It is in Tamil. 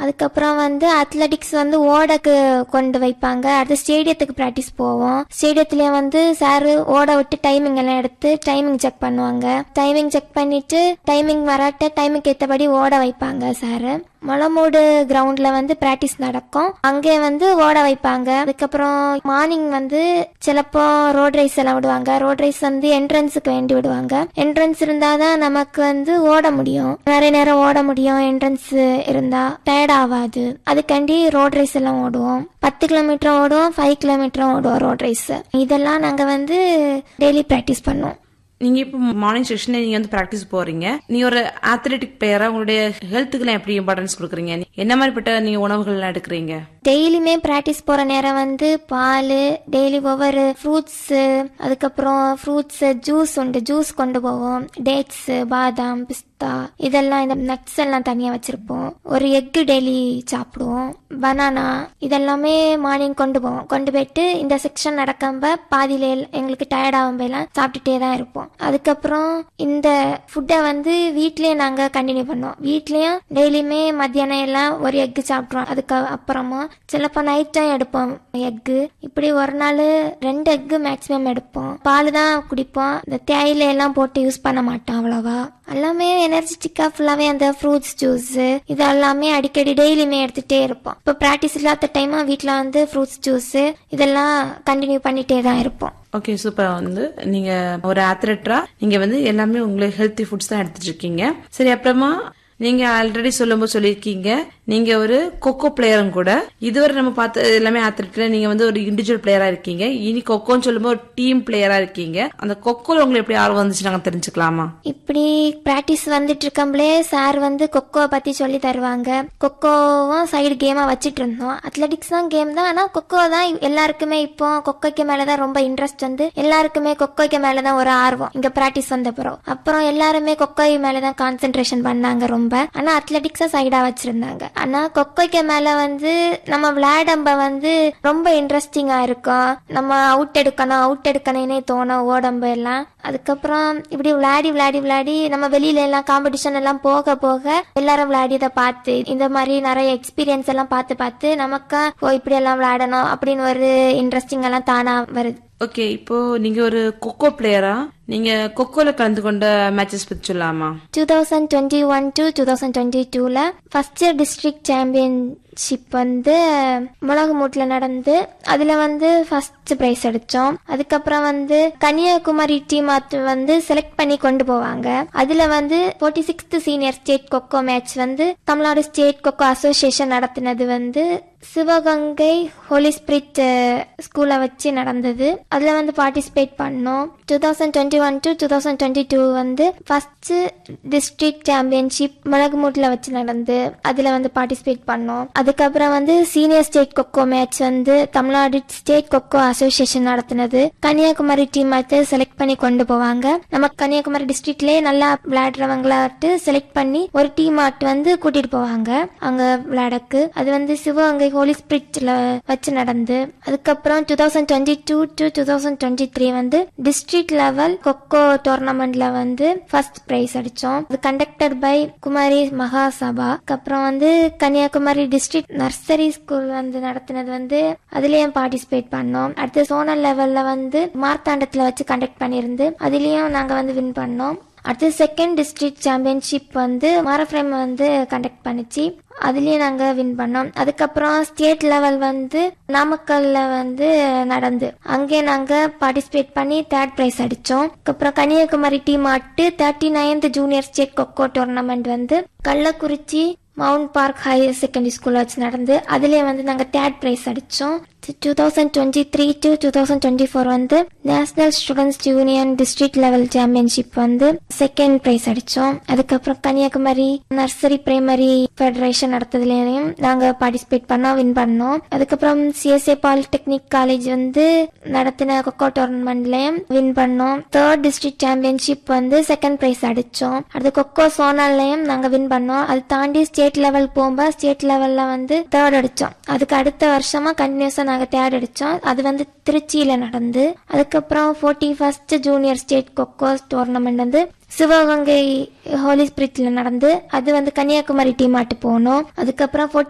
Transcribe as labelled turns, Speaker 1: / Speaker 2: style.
Speaker 1: அதுக்கப்புறம் வந்து அத்லெட்டிக்ஸ் வந்து ஓடக்கு கொண்டு வைப்பாங்க அடுத்து ஸ்டேடியத்துக்கு ப்ராக்டிஸ் போவோம் ஸ்டேடியத்துல வந்து சார் ஓட விட்டு டைமிங் எல்லாம் எடுத்து டைமிங் செக் பண்ணுவாங்க டைமிங் செக் பண்ணிட்டு டைமிங் வராட்ட டைமுக்கு ஏற்றபடி ஓட வைப்பாங்க சார் மொளமூடு கிரவுண்ட்ல வந்து பிராக்டிஸ் நடக்கும் அங்கே வந்து ஓட வைப்பாங்க அதுக்கப்புறம் மார்னிங் வந்து சிலப்போ ரோட் ரைஸ் எல்லாம் விடுவாங்க ரோட் ரைஸ் வந்து என்ட்ரன்ஸுக்கு வேண்டி விடுவாங்க என்ட்ரன்ஸ் இருந்தாதான் நமக்கு வந்து ஓட முடியும் நிறைய நேரம் ஓட முடியும் என்ட்ரன்ஸ் இருந்தா டயர்ட் ஆகாது அதுக்காண்டி ரோட் ரைஸ் எல்லாம் ஓடுவோம் பத்து கிலோமீட்டர் ஓடுவோம் ஃபைவ் கிலோமீட்டரும் ஓடுவோம் ரோட் ரைஸ் இதெல்லாம் நாங்க வந்து டெய்லி பிராக்டிஸ் பண்ணுவோம்
Speaker 2: நீங்க இப்போ மார்னிங் செக்ஷன்ல நீங்க வந்து பிராக்டிஸ் போறீங்க நீங்க ஒரு அத்லெட்டிக் பிளேயரா உங்களுடைய ஹெல்த்துக்குலாம் எப்படி இம்பார்ட்டன்ஸ் கொடுக்குறீங்க என்ன மாதிரிப்பட்ட நீங்க உணவுகள் எல்லாம் எடுக்கிறீங்க
Speaker 1: டெய்லியுமே ப்ராக்டிஸ் போற நேரம் வந்து பால் டெய்லி ஒவ்வொரு ஃப்ரூட்ஸ் அதுக்கப்புறம் ஃப்ரூட்ஸ் ஜூஸ் உண்டு ஜூஸ் கொண்டு போவோம் டேட்ஸ் பாதாம் பிஸ்தா இதெல்லாம் இந்த நட்ஸ் எல்லாம் தனியா வச்சிருப்போம் ஒரு எக்கு டெய்லி சாப்பிடுவோம் பனானா இதெல்லாமே மார்னிங் கொண்டு போவோம் கொண்டு போயிட்டு இந்த செக்ஷன் நடக்காம பாதியில எல்- எங்களுக்கு டயர்ட் ஆகும் எல்லாம் சாப்பிட்டுட்டே தான் இருப்போம் அதுக்கப்புறம் இந்த ஃபுட்டை வந்து வீட்லயே நாங்க கண்டினியூ பண்ணுவோம் வீட்லயும் டெய்லியுமே மத்தியானம் எல்லாம் ஒரு எக்கு சாப்பிட்றோம் அதுக்கு அப்புறமா சிலப்போ நைட் டைம் எடுப்போம் எக்கு இப்படி ஒரு நாள் ரெண்டு எக்கு மேக்ஸிமம் எடுப்போம் பால் தான் குடிப்போம் இந்த தேயிலை எல்லாம் போட்டு யூஸ் பண்ண மாட்டோம் அவ்வளவா எல்லாமே எனர்ஜெட்டிக்கா ஃபுல்லாவே அந்த ஃப்ரூட்ஸ் ஜூஸ் இது எல்லாமே அடிக்கடி டெய்லியுமே எடுத்துட்டே இருப்போம் இப்போ ப்ராக்டிஸ் இல்லாத டைமா வீட்டில் வந்து ஃப்ரூட்ஸ் ஜூஸ் இதெல்லாம் கண்டினியூ பண்ணிட்டே தான் இருப்போம்
Speaker 2: ஓகே சூப்பர் வந்து நீங்க ஒரு அத்லெட்டா நீங்க வந்து எல்லாமே உங்களுக்கு ஹெல்த்தி ஃபுட்ஸ் தான் எடுத்துட்டு இருக்கீங்க சரி அப்புறமா நீங்க ஆல்ரெடி சொல்லும்போது சொல்லியிருக்கீங்க நீங்க ஒரு கொக்கோ பிளேயரும் கூட இதுவரை நம்ம பார்த்த எல்லாமே அத்லெட்ல நீங்க வந்து ஒரு இண்டிவிஜுவல் பிளேயரா இருக்கீங்க இனி கொக்கோன்னு சொல்லும்போது ஒரு டீம் பிளேயரா இருக்கீங்க அந்த கொக்கோல உங்களுக்கு எப்படி ஆர்வம் வந்துச்சு நாங்க தெரிஞ்சுக்கலாமா
Speaker 1: இப்படி பிராக்டிஸ் வந்துட்டு இருக்கம்பளே சார் வந்து கொக்கோ பத்தி சொல்லி தருவாங்க கொக்கோவும் சைடு கேமா வச்சிட்டு இருந்தோம் அத்லெட்டிக்ஸ் தான் கேம் தான் ஆனா கொக்கோ தான் எல்லாருக்குமே இப்போ கொக்கோக்கு மேலதான் ரொம்ப இன்ட்ரெஸ்ட் வந்து எல்லாருக்குமே கொக்கோக்கு மேலதான் ஒரு ஆர்வம் இங்க பிராக்டிஸ் வந்த பிறகு அப்புறம் எல்லாருமே கொக்கோ மேலதான் கான்சென்ட்ரேஷன் பண்ணாங்க ரொம்ப ஆனா அத்லெட்டிக்ஸா சைடா வச்சிருந்தாங்க ஆனா கொக்கோக்கு மேல வந்து நம்ம விளையாடம்ப வந்து ரொம்ப இன்ட்ரெஸ்டிங்கா இருக்கும் நம்ம அவுட் எடுக்கணும் அவுட் எடுக்கணும்னே தோணும் ஓடம்பு எல்லாம் அதுக்கப்புறம் இப்படி விளையாடி விளையாடி விளையாடி நம்ம வெளியில எல்லாம் காம்படிஷன் எல்லாம் போக போக எல்லாரும் விளையாடியதை பார்த்து இந்த மாதிரி நிறைய எக்ஸ்பீரியன்ஸ் எல்லாம் பார்த்து பார்த்து நமக்கா ஓ இப்படி எல்லாம் விளையாடணும் அப்படின்னு ஒரு இன்ட்ரெஸ்டிங் எல்லாம் தானா வருது
Speaker 2: ஓகே இப்போ நீங்க ஒரு கொக்கோ பிளேயரா நீங்க கொக்கோல கலந்து கொண்ட மேட்சஸ் பத்தி சொல்லலாமா
Speaker 1: two thousand twenty one to two thousand twenty டூவில் ஃபஸ்ட் இயர் டிஸ்ட்ரிக்ட் சாம்பியன்ஷிப் வந்து முளகுமூட்டில் நடந்து அதில் வந்து ஃபர்ஸ்ட் ப்ரைஸ் அடித்தோம் அதுக்கப்புறம் வந்து கன்னியாகுமரி டீம் வந்து செலக்ட் பண்ணி கொண்டு போவாங்க அதில் வந்து forty sixth senior state kho kho match வந்து தமிழ்நாடு ஸ்டேட் கொக்கோ அசோசியேஷன் நடத்தினது வந்து சிவகங்கை ஹோலி ஸ்பிரிட் ஸ்கூலை வச்சு நடந்தது அதில் வந்து பார்ட்டிசிபேட் பண்ணோம் two thousand twenty one to two thousand twenty two வந்து ஃபர்ஸ்ட் டிஸ்ட்ரிக்ட் சாம்பியன்ஷிப் மிளகுமூட்டில் வச்சு நடந்து அதில் வந்து பார்ட்டிசிபேட் பண்ணோம் அதுக்கப்புறம் வந்து சீனியர் ஸ்டேட் கொக்கோ மேட்ச் வந்து தமிழ்நாடு ஸ்டேட் கொக்கோ அசோசியேஷன் நடத்தினது கன்னியாகுமரி டீம் வந்து செலக்ட் பண்ணி கொண்டு போவாங்க நம்ம கன்னியாகுமரி டிஸ்ட்ரிக்ட்லயே நல்லா விளையாடுறவங்களாட்டு செலக்ட் பண்ணி ஒரு டீம் ஆட்டு வந்து கூட்டிட்டு போவாங்க அங்க விளையாடக்கு அது வந்து சிவகங்கை ஹோலி ஸ்பிரிட்ல வச்சு நடந்து அதுக்கப்புறம் two thousand twenty two to two thousand twenty three வந்து டிஸ்ட்ரிக்ட் லெவல் கொக்கோ டோர்னமெண்ட்ல வந்து ஃபர்ஸ்ட் பிரைஸ் அடிச்சோம் அது கண்டக்டட் பை குமாரி மகாசபா அப்புறம் வந்து கன்னியாகுமரி டிஸ்ட்ரிக்ட் நர்சரி ஸ்கூல் வந்து நடத்தினது வந்து அதுலயும் பார்ட்டிசிபேட் பண்ணோம் அடுத்து சோனல் லெவல்ல வந்து மார்த்தாண்டத்துல வச்சு கண்டக்ட் பண்ணியிருந்து அதுலயும் நாங்க வந்து வின் பண்ணோம் அடுத்து செகண்ட் டிஸ்ட்ரிக்ட் சாம்பியன்ஷிப் வந்து மாரஃப்ரேம் வந்து கண்டக்ட் பண்ணிச்சு அதுலயும் நாங்க வின் பண்ணோம் அதுக்கப்புறம் ஸ்டேட் லெவல் வந்து நாமக்கல்ல வந்து நடந்து அங்கே நாங்க பார்ட்டிசிபேட் பண்ணி தேர்ட் பிரைஸ் அடிச்சோம் அதுக்கப்புறம் கன்னியாகுமரி டீம் ஆட்டு thirty ninth junior state kho kho tournament வந்து Kallakurichi Mount Park higher secondary school வச்சு நடந்து அதுலயே வந்து நாங்க தேர்ட் பிரைஸ் அடிச்சோம் two thousand twenty three to two thousand twenty four வந்து national students union district level championship வந்து செகண்ட் பிரைஸ் அடிச்சோம் அதுக்கப்புறம் கன்னியாகுமரி நர்சரி பிரைமரி ஃபெடரேஷன் நடத்ததுலயும் நாங்க பார்ட்டிசிபேட் பண்ணோம் வின் பண்ணோம் அதுக்கப்புறம் சிஎஸ்ஏ பாலிடெக்னிக் காலேஜ் வந்து நடத்தின கொக்கோ டோர்னமெண்ட்லயும் வின் பண்ணோம் தேர்ட் டிஸ்ட்ரிக்ட் சாம்பியன்ஷிப் வந்து செகண்ட் பிரைஸ் அடிச்சோம் அடுத்து கொக்கோ சோனாலையும் நாங்க வின் பண்ணோம் அது தாண்டி ஸ்டேட் லெவல் போகும்போது ஸ்டேட் லெவல்ல வந்து தேர்ட் அடிச்சோம் அதுக்கு அடுத்த வருஷமா கண்டினியூஸா நாங்க தேர்ட் அடிச்சோம் அது வந்து திருச்சியில நடந்து அதுக்கப்புறம் forty first junior state kho kho tournament வந்து சிவகங்கை ஹோலி ஸ்பிரிட்ல நடந்து அது வந்து கன்னியாகுமரி டீம் ஆட்டு போனோம் அதுக்கப்புறம் 40